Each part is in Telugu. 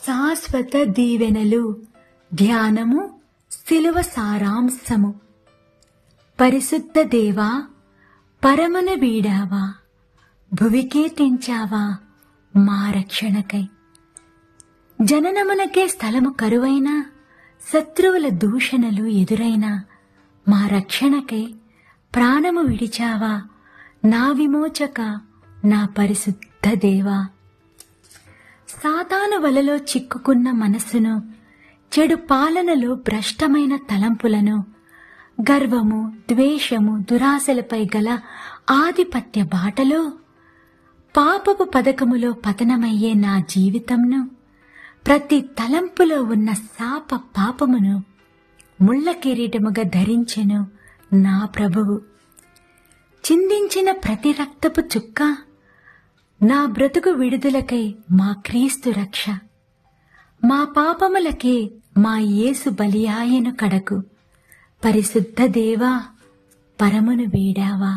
శాశ్వత దీవెనలు ధ్యానము శిలువ సారాంశము పరిశుద్ధ దేవా పరమన వీడావా భువికే తెంచావా మా రక్షణకై జననమునకే స్థలము కరువైనా శత్రువుల దూషణలు ఎదురైనా మా రక్షణకై ప్రాణము విడిచావా నా విమోచక నా పరిశుద్ధ దేవా సాతాను వలలో చిక్కుకున్న మనస్సును చెడు పాలనలో భ్రష్టమైన తలంపులను గర్వము ద్వేషము దురాశలపై గల ఆధిపత్య బాటలో పాపపు పథకములో పతనమయ్యే నా జీవితంను ప్రతి తలంపులో ఉన్న శాప పాపమును ముళ్ళ కిరీటముగా ధరించెను నా ప్రభువు చిందించిన ప్రతి రక్తపు చుక్క నా బ్రతుకు విడుదలకై మా క్రీస్తు రక్ష మా పాపములకే మా యేసు బలియాయను కడకు పరిశుద్ధ దేవా పరమును వీడావా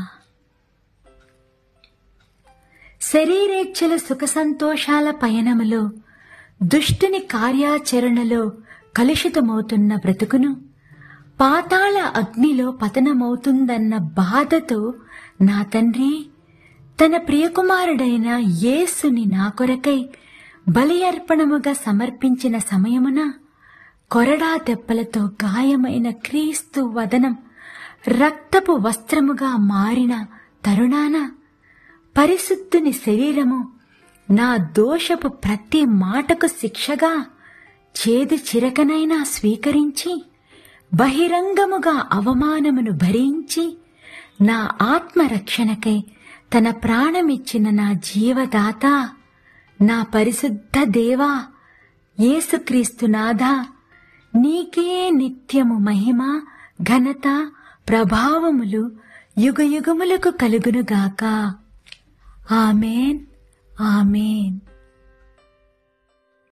శరీరేచ్ఛల సుఖ సంతోషాల పయనములో దుష్టుని కార్యాచరణలో కలుషితమవుతున్న బ్రతుకును పాతాళ అగ్నిలో పతనమవుతుందన్న బాధతో నా తండ్రి తన ప్రియకుమారుడైన యేసుని నా కొరకై బలి అర్పణముగా సమర్పించిన సమయమున కొరడా దెబ్బలతో గాయమైన క్రీస్తు వదనం రక్తపు వస్త్రముగా మారిన తరుణాన పరిశుద్ధుని శరీరము నా దోషపు ప్రతి మాటకు శిక్షగా చేదు చిరకనైనా స్వీకరించి బహిరంగముగా అవమానమును భరించి నా ఆత్మరక్షణకై తన ప్రాణమిచ్చిన నా జీవదాత నా పరిశుద్ధ దేవా యేసుక్రీస్తునాథా నీకే నిత్యము మహిమ ఘనత ప్రభావములు యుగయుగములకు కలుగునుగాక ఆమెన్ ఆమెన్